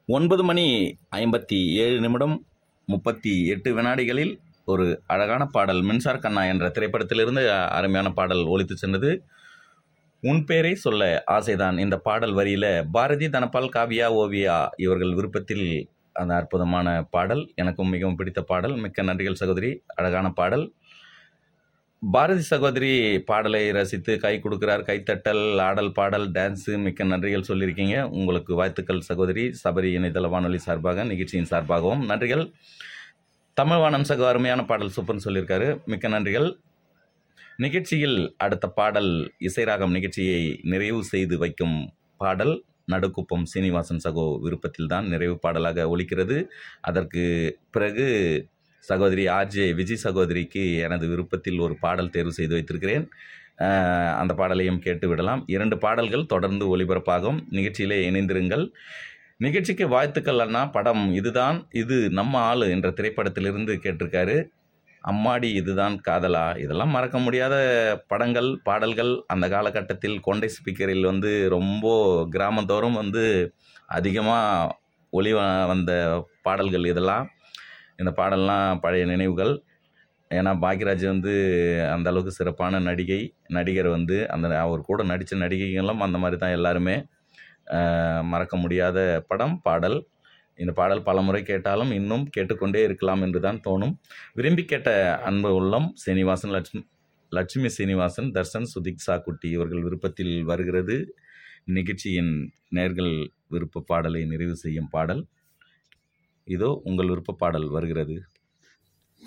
ஒன்பது மணி ஐம்பத்தி ஏழு நிமிடம் முப்பத்தி எட்டு வினாடிகளில் ஒரு அழகான பாடல் மின்சார கண்ணா என்ற திரைப்படத்திலிருந்து அருமையான பாடல் ஒலித்து சென்றது உன் பேரை சொல்ல ஆசைதான் இந்த பாடல் வரியில் பாரதி தனபால் காவியா ஓவியா இவர்கள் விருப்பத்தில் அந்த அற்புதமான பாடல் எனக்கும் மிகவும் பிடித்த பாடல் மிக்க நன்றிகள் சகோதரி அழகான பாடல் பாரதி சகோதரி பாடலை ரசித்து கை கொடுக்கிறார் கைத்தட்டல் ஆடல் பாடல் டான்ஸு மிக்க நன்றிகள் சொல்லியிருக்கீங்க உங்களுக்கு வாழ்த்துக்கள் சகோதரி சபரி இணையதள வானொலி சார்பாக நிகழ்ச்சியின் சார்பாகவும் நன்றிகள் தமிழ்வாணன் சகோ அருமையான பாடல் சூப்பர்னு சொல்லியிருக்காரு மிக்க நன்றிகள் நிகழ்ச்சியில் அடுத்த பாடல் இசைராகம் நிகழ்ச்சியை நிறைவு செய்து வைக்கும் பாடல் நடுக்குப்பம் சீனிவாசன் சகோ விருப்பத்தில் தான் நிறைவு பாடலாக ஒலிக்கிறது அதற்கு பிறகு சகோதரி ஆர்ஜே விஜய் சகோதரிக்கு எனது விருப்பத்தில் ஒரு பாடல் தேர்வு செய்து வைத்திருக்கிறேன் அஹ், அந்த பாடலையும் கேட்டு விடலாம் இரண்டு பாடல்கள் தொடர்ந்து ஒளிபரப்பாகும் நிகழ்ச்சியிலே இணைந்திருங்கள் நிகழ்ச்சிக்கு வாழ்த்துக்கள் அண்ணா படம் இதுதான் இது நம்ம ஆளு என்ற திரைப்படத்திலிருந்து கேட்டிருக்காரு அம்மாடி இதுதான் காதலா இதெல்லாம் மறக்க முடியாத படங்கள் பாடல்கள் அந்த காலகட்டத்தில் கொண்டை ஸ்பீக்கரில் வந்து ரொம்ப கிராமந்தோறும் வந்து அதிகமாக ஒளி வ- வந்த பாடல்கள் இதெல்லாம் இந்த பாடல்லாம் பழைய நினைவுகள் ஏன்னா பாக்யராஜ் வந்து அந்த அளவுக்கு சிறப்பான நடிகை நடிகர் வந்து அந்த அவர் கூட நடித்த நடிகைகளும் அந்த மாதிரி தான் எல்லாருமே அஹ், மறக்க முடியாத படம் பாடல் இந்த பாடல் பலமுறை கேட்டாலும் இன்னும் கேட்டுக்கொண்டே இருக்கலாம் என்று தான் தோணும் விரும்பி கேட்ட அன்பு உள்ளம் சீனிவாசன் லட்சுமி லட்சுமி சீனிவாசன் தர்ஷன் சுதிக்ஷா குட்டி இவர்கள் விருப்பத்தில் வருகிறது நிகழ்ச்சியின் நேர்கள் விருப்ப பாடலை நிறைவு செய்யும் பாடல் இதோ உங்கள் விருப்ப பாடல் வருகிறது